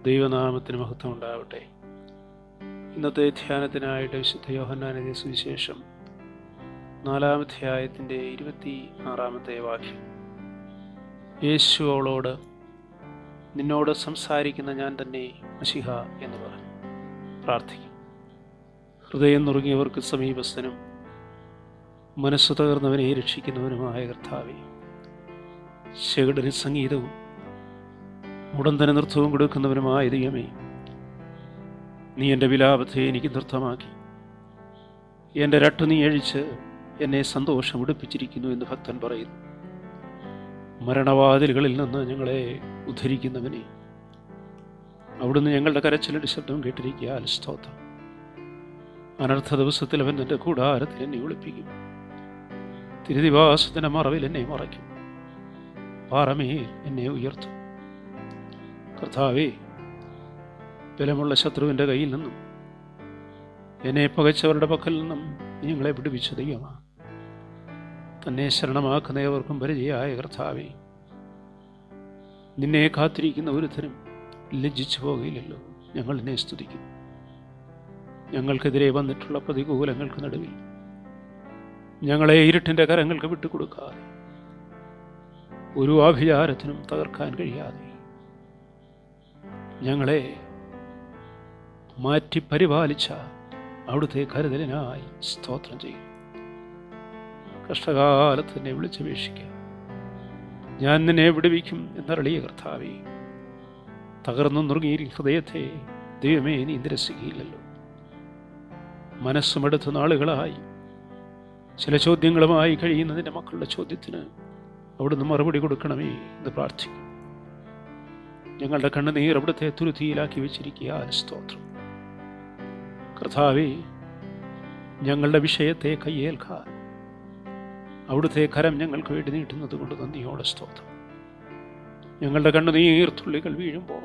ദൈവനാമത്തിന് മഹത്വം ഉണ്ടാവട്ടെ ഇന്നത്തെ ധ്യാനത്തിനായിട്ട് വിശുദ്ധ യോഹന്നാനന്റെ സുവിശേഷം നാലാമധ്യായത്തിൻ്റെ ഇരുപത്തി ആറാമത്തെ വാക്യം യേശു അവളോട് നിന്നോട് സംസാരിക്കുന്ന ഞാൻ തന്നെ മഷിഹ എന്ന് പറഞ്ഞു പ്രാർത്ഥിക്കും ഹൃദയം നുറുങ്ങിയവർക്ക് സമീപസ്ഥനും മനസ്സു തകർന്നവനെ രക്ഷിക്കുന്നവനുമായ കർത്താവെ ശകടന് സംഗീതവും മുടന്തന നൃത്തവും കൊടുക്കുന്നവനുമായ ദൈവമേ നീ എൻ്റെ വിലാപത്തെ എനിക്ക് നൃത്തമാക്കി എൻ്റെ രട്ടു നീ അഴിച്ച് എന്നെ സന്തോഷം ഉടുപ്പിച്ചിരിക്കുന്നു എന്ന് ഭക്തൻ പറയുന്നു മരണവാതിലുകളിൽ നിന്ന് ഞങ്ങളെ ഉദ്ധരിക്കുന്നവനെ അവിടുന്ന് ഞങ്ങളുടെ കരച്ചിലടി ശബ്ദം കേട്ടിരിക്കുക സ്തോത്രം അനർത്ഥ ദിവസത്തിൽ അവൻ എൻ്റെ കൂടാരത്തിൽ എന്നെ ഒളിപ്പിക്കും തിരുദിവാസത്തിൻ്റെ മറവിൽ എന്നെ മറയ്ക്കും പാറമേൽ എന്നെ ഉയർത്തും കർത്താവേ ബലമുള്ള ശത്രുവിൻ്റെ കയ്യിൽ നിന്നും എന്നെ പകച്ചവരുടെ പക്കൽ നിന്നും നീ ഞങ്ങളെ പിടിപ്പിച്ച ദൈവമാണ് തന്നെ ശരണമാക്കുന്നവർക്കും പരിചയമായ കർത്താവേ നിന്നെ കാത്തിരിക്കുന്ന ഒരുത്തരും ലജ്ജിച്ചു പോകുകയില്ലല്ലോ ഞങ്ങൾ നിന്നെ സ്തുതിക്കും ഞങ്ങൾക്കെതിരെ വന്നിട്ടുള്ള പ്രതികൂലങ്ങൾക്ക് നടുവിൽ ഞങ്ങളെ ഇരുട്ടിൻ്റെ കരങ്ങൾക്ക് വിട്ടുകൊടുക്കാതെ ഒരു ആഭിചാരത്തിനും തകർക്കാൻ കഴിയാതെ ഞങ്ങളെ മാറ്റി പരിപാലിച്ച അവിടുത്തെ കരുതലിനായി സ്തോത്രം ചെയ്യും കഷ്ടകാലത്ത് എന്നെ വിളിച്ചപേക്ഷിക്കുക ഞാൻ നിന്നെ വിടുവിക്കും എന്നറിയ കർത്താവേ തകർന്നു നുറുങ്ങിയിരിക്കും ഹൃദയത്തെ ദൈവമേ നീ നിരസിക്കുകയില്ലല്ലോ മനസ്സുമെടുത്ത നാളുകളായി ചില ചോദ്യങ്ങളുമായി കഴിയുന്നതിൻ്റെ മക്കളുടെ ചോദ്യത്തിന് അവിടുന്ന് മറുപടി കൊടുക്കണമേ എന്ന് പ്രാർത്ഥിക്കും ഞങ്ങളുടെ കണ്ണുനീർ അവിടുത്തെ തുരുത്തിയിലാക്കി വെച്ചിരിക്കുക സ്തോത്രം കർത്താവേ ഞങ്ങളുടെ വിഷയത്തെ കയ്യേൽക്കാൻ അവിടുത്തെ കരം ഞങ്ങൾക്ക് വേണ്ടി നീട്ടുന്നത് കൊണ്ട് നന്ദിയോടെ സ്തോത്രം ഞങ്ങളുടെ കണ്ണുനീർ തുള്ളികൾ വീഴുമ്പോൾ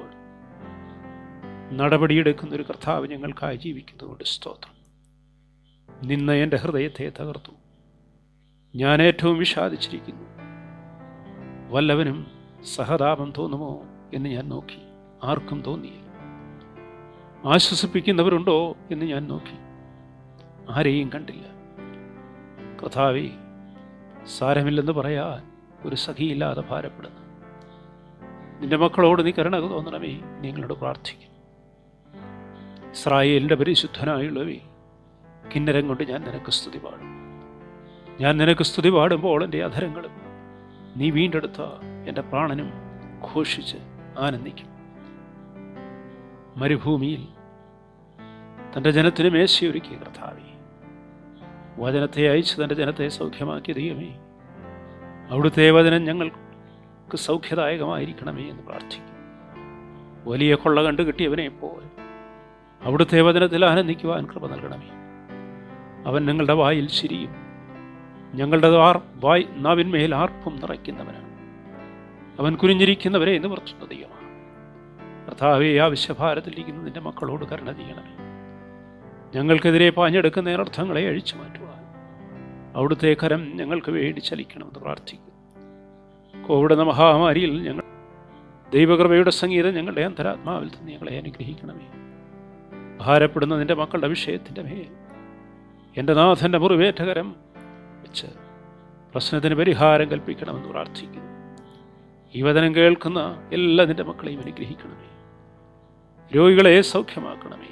നടപടിയെടുക്കുന്ന ഒരു കർത്താവ് ഞങ്ങൾക്കായി ജീവിക്കുന്നതുകൊണ്ട് സ്തോത്രം നിന്ന എൻ്റെ ഹൃദയത്തെ തകർത്തു ഞാൻ ഏറ്റവും വിഷാദിച്ചിരിക്കുന്നു വല്ലവനും സഹതാപം തോന്നുമോ എന്ന് ഞാൻ നോക്കി ആർക്കും തോന്നിയില്ല ആശ്വസിപ്പിക്കുന്നവരുണ്ടോ എന്ന് ഞാൻ നോക്കി ആരെയും കണ്ടില്ല കഥാവി സാരമില്ലെന്ന് പറയാൻ ഒരു സഖിയില്ലാതെ ഭാരപ്പെടുന്നു നിന്റെ മക്കളോട് നീ കരുണ തോന്നണമേ നിങ്ങളോട് പ്രാർത്ഥിക്കും ഇസ്രായേലിൻ്റെ പരിശുദ്ധനായുള്ളവേ കിന്നരം കൊണ്ട് ഞാൻ നിനക്ക് സ്തുതി പാടും ഞാൻ നിനക്ക് സ്തുതി പാടുമ്പോൾ എൻ്റെ അധരങ്ങളും നീ വീണ്ടെടുത്ത എൻ്റെ പ്രാണനും ഘോഷിച്ച് ആനന്ദിക്കും മരുഭൂമിയിൽ തൻ്റെ ജനത്തിന് മേശയൊരുക്കിയ കർത്താവേ വചനത്തെ അയച്ച് തൻ്റെ ജനത്തെ സൗഖ്യമാക്കിയ ദൈവമേ അവിടുത്തെ വചനം ഞങ്ങൾക്ക് സൗഖ്യദായകമായിരിക്കണമേ എന്ന് പ്രാർത്ഥിക്കും വലിയ കൊള്ള കണ്ടു കിട്ടിയവനെ പോൽ അവിടുത്തെ വചനത്തിൽ ആനന്ദിക്കുവാൻ കൃപ നൽകണമേ അവൻ ഞങ്ങളുടെ വായിൽ ചിരിയും ഞങ്ങളുടെ ആർ വായ് നാവിന്മേൽ ആർപ്പും നിറയ്ക്കുന്നവനാണ് അവൻ കുനിഞ്ഞിരിക്കുന്നവരെ നിവർത്തുന്ന ദൈവമാണ് കർത്താവെ ആവശ്യഭാരത്തിലിരിക്കുന്ന നിന്റെ മക്കളോട് കരുണ ചെയ്യണമേ ഞങ്ങൾക്കെതിരെ പാഞ്ഞെടുക്കുന്ന അർത്ഥങ്ങളെ അഴിച്ചു മാറ്റുവാൻ അവിടുത്തെ കരം ഞങ്ങൾക്ക് വേണ്ടി ചലിക്കണമെന്ന് പ്രാർത്ഥിക്കുന്നു കോവിഡ് എന്ന മഹാമാരിയിൽ ഞങ്ങൾ ദൈവകൃപയുടെ സംഗീതം ഞങ്ങളുടെ അന്തരാത്മാവിൽ നിന്ന് ഞങ്ങളെ അനുഗ്രഹിക്കണമേ ഭാരപ്പെടുന്ന നിന്റെ മക്കളുടെ വിഷയത്തിൻ്റെ മേൽ എൻ്റെ നാഥൻ്റെ മുറിവേറ്റകരം വെച്ച് പ്രശ്നത്തിന് പരിഹാരം കൽപ്പിക്കണമെന്ന് പ്രാർത്ഥിക്കുന്നു ഈ വചനം കേൾക്കുന്ന എല്ലാ നിന്റെ മക്കളെയും അനുഗ്രഹിക്കണമേ രോഗികളെ സൗഖ്യമാക്കണമേ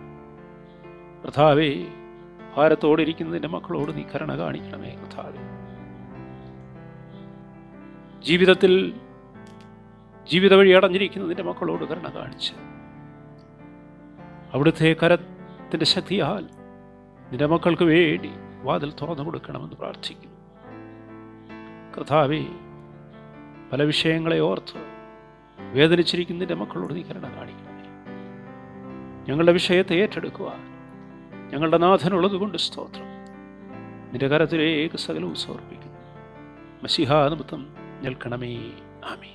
കർത്താവേ ഭാരത്തോടിരിക്കുന്ന നിന്റെ മക്കളോട് നീ കരുണ കാണിക്കണമേ കർത്താവേ ജീവിതത്തിൽ ജീവിത വഴി അടഞ്ഞിരിക്കുന്ന നിന്റെ മക്കളോട് കരുണ കാണിച്ച് അവിടുത്തെ കരത്തിൻ്റെ ശക്തിയാൽ നിന്റെ മക്കൾക്ക് വേണ്ടി വാതിൽ തുറന്നു കൊടുക്കണമെന്ന് പ്രാർത്ഥിക്കുന്നു കർത്താവേ പല വിഷയങ്ങളെ ഓർത്ത് വേദനിച്ചിരിക്കുന്ന നിന്റെ മക്കളോട് നീ കരുണ കാണിക്കണമേ ഞങ്ങളുടെ വിഷയത്തെ ഏറ്റെടുക്കുവാൻ ഞങ്ങളുടെ നാഥനുള്ളത് കൊണ്ട് സ്തോത്രം നിന്റെ കരത്തിലേക്ക് സകലവും സമർപ്പിക്കുന്നു മസിഹാ നിമിത്തം നിൽക്കണമേ ആമീൻ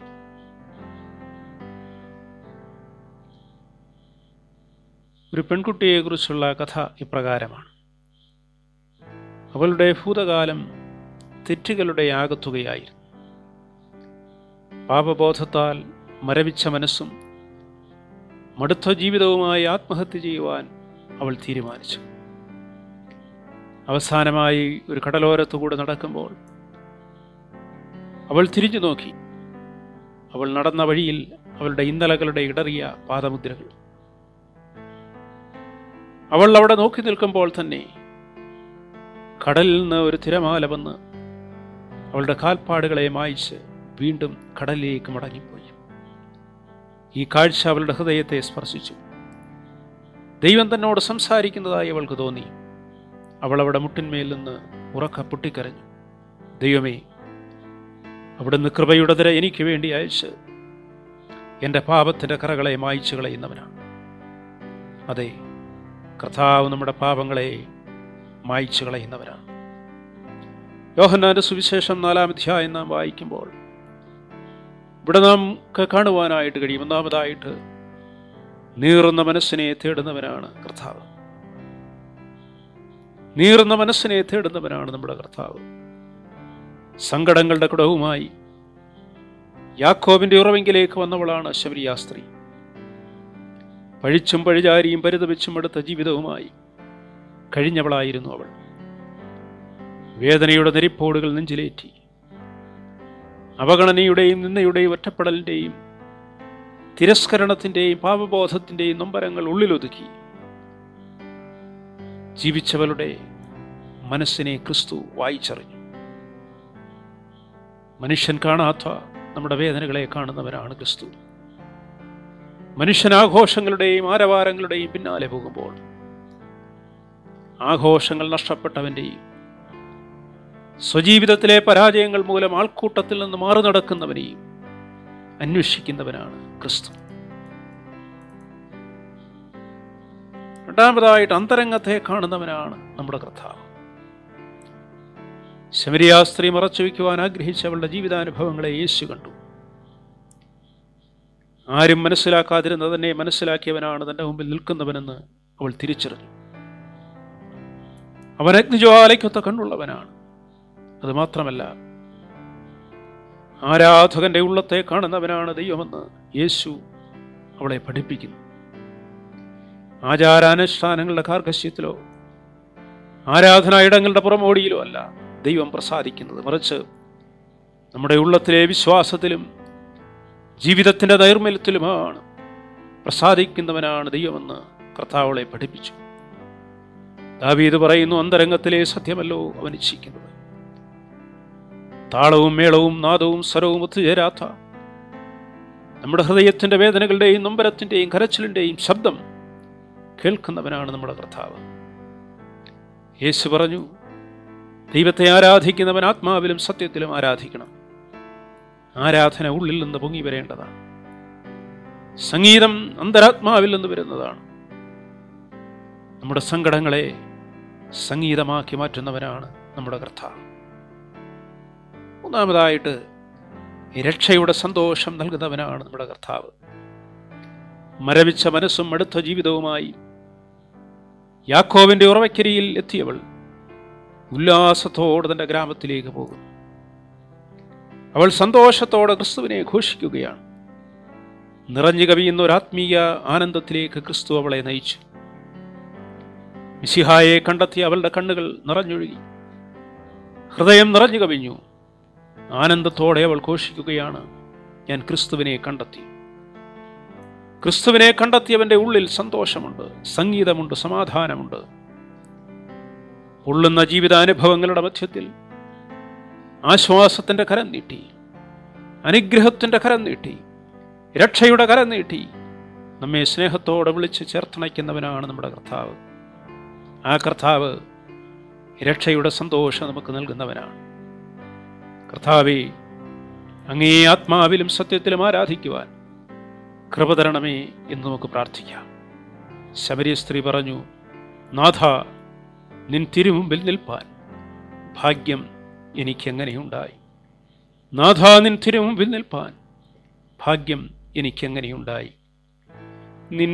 ഒരു പെൺകുട്ടിയെക്കുറിച്ചുള്ള കഥ ഇപ്രകാരമാണ് അവളുടെ ഭൂതകാലം തെറ്റുകളുടെ ആകത്തുകയായിരുന്നു പാപബോധത്താൽ മരവിച്ച മനസ്സും മടുത്ത ജീവിതവുമായി ആത്മഹത്യ ചെയ്യുവാൻ അവൾ തീരുമാനിച്ചു അവസാനമായി ഒരു കടലോരത്തുകൂടെ നടക്കുമ്പോൾ അവൾ തിരിഞ്ഞു നോക്കി അവൾ നടന്ന വഴിയിൽ അവളുടെ ഇന്നലകളുടെ ഇടറിയ പാദമുദ്രകൾ അവൾ അവിടെ നോക്കി നിൽക്കുമ്പോൾ തന്നെ കടലിൽ നിന്ന് ഒരു തിരമാല വന്ന് അവളുടെ കാൽപ്പാടുകളെ മായ്ച്ച് വീണ്ടും കടലിലേക്ക് മടങ്ങിപ്പോയി ഈ കാഴ്ച അവളുടെ ഹൃദയത്തെ സ്പർശിച്ചു ദൈവം തന്നോട് സംസാരിക്കുന്നതായി അവൾക്ക് തോന്നി അവൾ അവിടെ മുട്ടിന്മേൽ നിന്ന് ഉറക്ക പൊട്ടിക്കരഞ്ഞു ദൈവമേ അവിടുന്ന് കൃപയുടെ തിര എനിക്ക് വേണ്ടി അയച്ച് എൻ്റെ പാപത്തിൻ്റെ കറകളെ മായ്ച്ചു കളയുന്നവനാണ് അതെ കർത്താവ് നമ്മുടെ പാപങ്ങളെ മായ്ച്ചു കളയുന്നവനാണ് യോഹന്നാന്റെ സുവിശേഷം നാലാം അധ്യായം നാം വായിക്കുമ്പോൾ ഇവിടെ നാം കാണുവാനായിട്ട് കഴിയും ഒന്നാമതായിട്ട് നീറുന്ന മനസ്സിനെ തേടുന്നവനാണ് കർത്താവ് നീറുന്ന മനസ്സിനെ തേടുന്നവനാണ് നമ്മുടെ കർത്താവ് സങ്കടങ്ങളുടെ കുടവുമായി യാക്കോബിന്റെ ഉറവെങ്കിലേക്ക് വന്നവളാണ് ശബരിയാ സ്ത്രീ പഴിച്ചും പഴിചാരിയും പരിതപിച്ചും എടുത്ത ജീവിതവുമായി കഴിഞ്ഞവളായിരുന്നു അവൾ വേദനയുടെ നെരിപ്പോടുകൾ നെഞ്ചിലേറ്റി അവഗണനയുടെയും നിന്നയുടെയും ഒറ്റപ്പെടലിൻ്റെയും തിരസ്കരണത്തിൻ്റെയും പാപബോധത്തിൻ്റെയും നൊമ്പരങ്ങൾ ഉള്ളിലൊതുക്കി ജീവിച്ചവളുടെ മനസ്സിനെ ക്രിസ്തു വായിച്ചറിഞ്ഞു മനുഷ്യൻ കാണാത്ത നമ്മുടെ വേദനകളെ കാണുന്നവരാണ് ക്രിസ്തു മനുഷ്യൻ ആഘോഷങ്ങളുടെയും ആരവാരങ്ങളുടെയും പിന്നാലെ പോകുമ്പോൾ ആഘോഷങ്ങൾ നഷ്ടപ്പെട്ടവൻ്റെയും സ്വജീവിതത്തിലെ പരാജയങ്ങൾ മൂലം ആൾക്കൂട്ടത്തിൽ നിന്ന് മാറി നടക്കുന്നവനെയും അന്വേഷിക്കുന്നവനാണ് ക്രിസ്തു രണ്ടാമതായിട്ട് അന്തരംഗത്തെ കാണുന്നവനാണ് നമ്മുടെ കർത്താവ് ശമരിയാ സ്ത്രീ മറച്ചു വയ്ക്കുവാൻ ആഗ്രഹിച്ച അവളുടെ ജീവിതാനുഭവങ്ങളെ യേശു കണ്ടു ആരും മനസ്സിലാക്കാതിരുന്ന തന്നെ മനസ്സിലാക്കിയവനാണ് തന്റെ മുമ്പിൽ നിൽക്കുന്നവനെന്ന് അവൾ തിരിച്ചറിഞ്ഞു അവൻ അഗ്നിജ്വാലയ്ക്കൊത്ത കണ്ണുള്ളവനാണ് അത് മാത്രമല്ല ആരാധകന്റെ ഉള്ളത്തെ കാണുന്നവനാണ് ദൈവമെന്ന് യേശു അവളെ പഠിപ്പിക്കുന്നു ആചാരാനുഷ്ഠാനങ്ങളുടെ കാർക്കശ്യത്തിലോ ആരാധനാ ഇടങ്ങളുടെ പുറമോടിയിലോ അല്ല ദൈവം പ്രസാദിക്കുന്നത് മറിച്ച് നമ്മുടെ ഉള്ളത്തിലെ വിശ്വാസത്തിലും ജീവിതത്തിൻ്റെ നൈർമല്യത്തിലുമാണ് പ്രസാദിക്കുന്നവനാണ് ദൈവമെന്ന് കർത്താവളെ പഠിപ്പിച്ചു ദാവീദ് പറയുന്നു അന്തരംഗത്തിലെ സത്യമല്ലോ അവൻ ഇച്ഛിക്കുന്നത് താളവും മേളവും നാദവും സ്വരവും ഒത്തുചേരാത്ത നമ്മുടെ ഹൃദയത്തിന്റെ വേദനകളുടെയും നൊമ്പരത്തിന്റെയും കരച്ചിലിന്റെയും ശബ്ദം കേൾക്കുന്നവനാണ് നമ്മുടെ കർത്താവ് യേശു പറഞ്ഞു ദൈവത്തെ ആരാധിക്കുന്നവൻ ആത്മാവിലും സത്യത്തിലും ആരാധിക്കണം ആരാധന ഉള്ളിൽ നിന്ന് പൊങ്ങി വരേണ്ടതാണ് സംഗീതം അന്തരാത്മാവിൽ നിന്ന് വരുന്നതാണ് നമ്മുടെ സങ്കടങ്ങളെ സംഗീതമാക്കി മാറ്റുന്നവനാണ് നമ്മുടെ കർത്താവ് മൂന്നാമതായിട്ട് രക്ഷയുടെ സന്തോഷം നൽകുന്നവനാണ് നമ്മുടെ കർത്താവ് മരവിച്ച മനസ്സും അടുത്ത ജീവിതവുമായി യാക്കോവിന്റെ ഉറവക്കരിയിൽ എത്തിയവൾ ഉല്ലാസത്തോടെ തന്റെ ഗ്രാമത്തിലേക്ക് പോകും അവൾ സന്തോഷത്തോടെ ക്രിസ്തുവിനെ ഘോഷിക്കുകയാണ് നിറഞ്ഞു കവിയുന്ന ഒരു ആത്മീയ ആനന്ദത്തിലേക്ക് ക്രിസ്തു അവളെ നയിച്ചു മിശിഹായെ കണ്ടെത്തി അവളുടെ കണ്ണുകൾ നിറഞ്ഞൊഴുകി ഹൃദയം നിറഞ്ഞു കവിഞ്ഞു ആനന്ദത്തോടെ അവൾ ഘോഷിക്കുകയാണ് ഞാൻ ക്രിസ്തുവിനെ കണ്ടെത്തി ക്രിസ്തുവിനെ കണ്ടെത്തിയവന്റെ ഉള്ളിൽ സന്തോഷമുണ്ട് സംഗീതമുണ്ട് സമാധാനമുണ്ട് ഉള്ളുന്ന ജീവിതാനുഭവങ്ങളുടെ മധ്യത്തിൽ ആശ്വാസത്തിന്റെ കരം നീട്ടി അനുഗ്രഹത്തിന്റെ കരം നീട്ടി രക്ഷയുടെ കരം നീട്ടി നമ്മെ സ്നേഹത്തോടെ വിളിച്ച് ചേർത്തണയ്ക്കുന്നവനാണ് നമ്മുടെ കർത്താവ് ആ കർത്താവ് രക്ഷയുടെ സന്തോഷം നമുക്ക് നൽകുന്നവനാണ് കർത്താവെ അങ്ങേ ആത്മാവിലും സത്യത്തിലും ആരാധിക്കുവാൻ കൃപ തരണമേ എന്ന് നമുക്ക് പ്രാർത്ഥിക്കാം ശബരി സ്ത്രീ പറഞ്ഞു നാഥ നിൻ തിരുമുമ്പിൽ നിൽപ്പാൻ ഭാഗ്യം എനിക്കെങ്ങനെയുണ്ടായി നാഥ നിൻ തിരുമുമ്പിൽ നിൽപ്പാൻ ഭാഗ്യം എനിക്കെങ്ങനെയുണ്ടായി നിൻ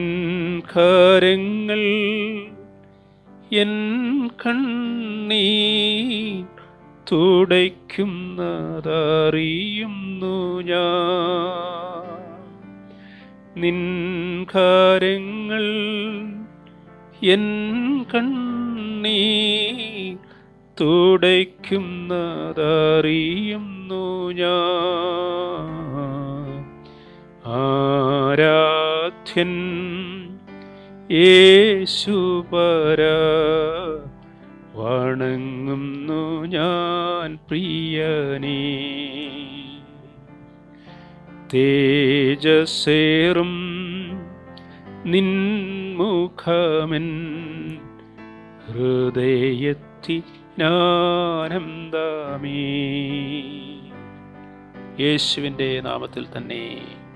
കരങ്ങൾ എൻ കണ്ണീ തുടയ്ക്കുന്നതറിയുന്നു ഞാൻ നിൻ കരങ്ങൾ എൻ കണ്ണീ തുടയ്ക്കുന്നതറിയുന്നു ഞാൻ ആരാധ്യൻ യേശുപര വണങ്ങുന്നു ഞാൻ പ്രിയനേ തേജസേറും നിൻമുഖമെൻ ഹൃദയത്തിനാനന്ദമേ യേശുവിൻ്റെ നാമത്തിൽ തന്നെ